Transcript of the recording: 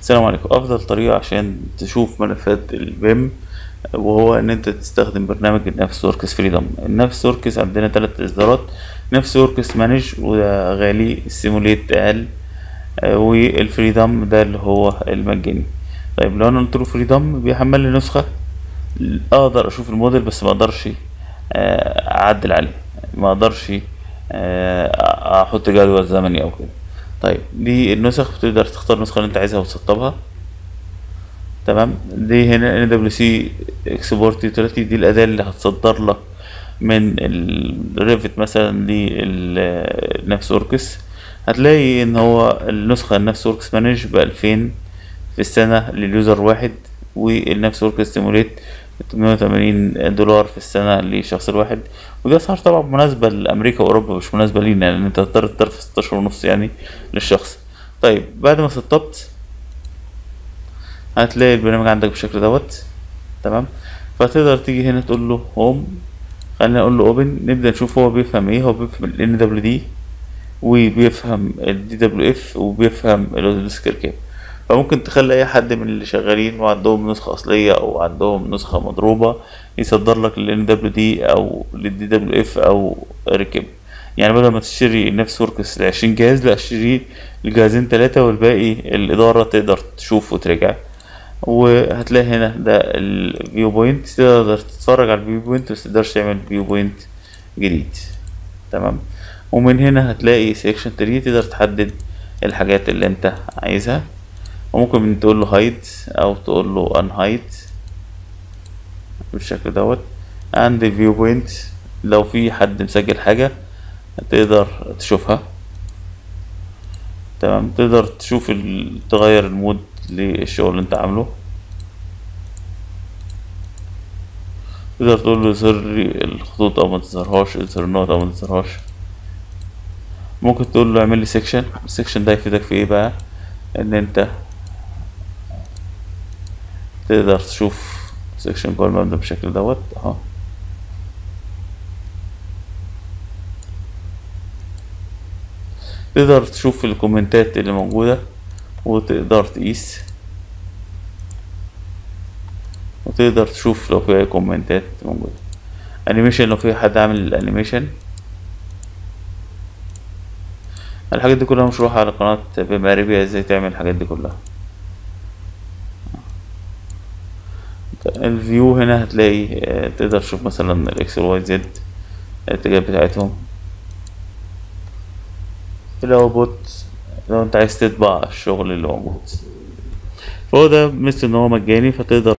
السلام عليكم افضل طريقة عشان تشوف ملفات البيم وهو ان انت تستخدم برنامج النفس وركس فريدم النفس وركس عندنا ثلاث اصدارات نفس وركس مانج وده غالي السيموليت اقل آه، والفريدم ده اللي هو المجاني طيب لو انا قلت له فريدم بيحمل لي نسخة اقدر اشوف الموديل بس ما اقدرش آه، اعدل عليه ما اقدرش آه، احط جدول زمني او كده طيب دي النسخ بتقدر تختار النسخة اللي انت عايزها وتسطبها تمام دي هنا ان دبليو سي اكسبورت يوتيليتي دي الاداة اللي هتصدر لك من الريفت مثلا للنفس وركس هتلاقي ان هو النسخة النفس وركس مانج بألفين في السنة لليوزر واحد والنفس وركس ستيموليت 880 دولار في السنة للشخص الواحد ودي أسعار طبعا مناسبة لأمريكا وأوروبا مش مناسبة لينا لأن أنت هتضطر تصرف ستاشر ونص يعني للشخص طيب بعد ما سطبت هتلاقي البرنامج عندك بالشكل دوت تمام فتقدر تيجي هنا تقول له هوم خلينا نقول له اوبن نبدأ نشوف هو بيفهم ايه هو بيفهم ال ان دبليو دي وبيفهم ال دي دبليو اف وبيفهم الاوديسكير كاب فممكن تخلي اي حد من اللي شغالين وعندهم نسخة اصلية او عندهم نسخة مضروبة يصدر لك ال ان دبليو دي او ال دي دبليو اف او ركب يعني بدل ما تشتري نفس وركس لعشرين جهاز لا اشتري لجهازين تلاتة والباقي الإدارة تقدر تشوف وترجع وهتلاقي هنا ده الفيو بوينت تقدر تتفرج على الفيو بوينت بس متقدرش تعمل فيو بوينت جديد تمام ومن هنا هتلاقي سيكشن تري تقدر تحدد الحاجات اللي انت عايزها وممكن تقول له هايد او تقول له ان هايد بالشكل دوت عند الفيو بوينت لو في حد مسجل حاجة تقدر تشوفها تمام تقدر تشوف ال... تغير المود للشغل اللي انت عامله تقدر تقول له يظهر لي الخطوط او ما تظهرهاش يظهر النقط او ما تظهرهاش ممكن تقول له اعمل لي سيكشن السيكشن ده يفيدك في ايه بقى ان انت تقدر تشوف سيكشن جوه المبنى بالشكل دوت اهو تقدر تشوف الكومنتات اللي موجودة وتقدر تقيس وتقدر تشوف لو في اي كومنتات موجودة انيميشن لو في حد عامل الانيميشن الحاجات دي كلها مشروحة على قناة بمقاربية ازاي تعمل الحاجات دي كلها الفيو هنا هتلاقي آه، تقدر تشوف مثلا الاكس والواي زد الاتجاهات بتاعتهم الاوتبوت لو انت عايز تطبع الشغل اللي موجود فهو ده مثل ان هو مجاني فتقدر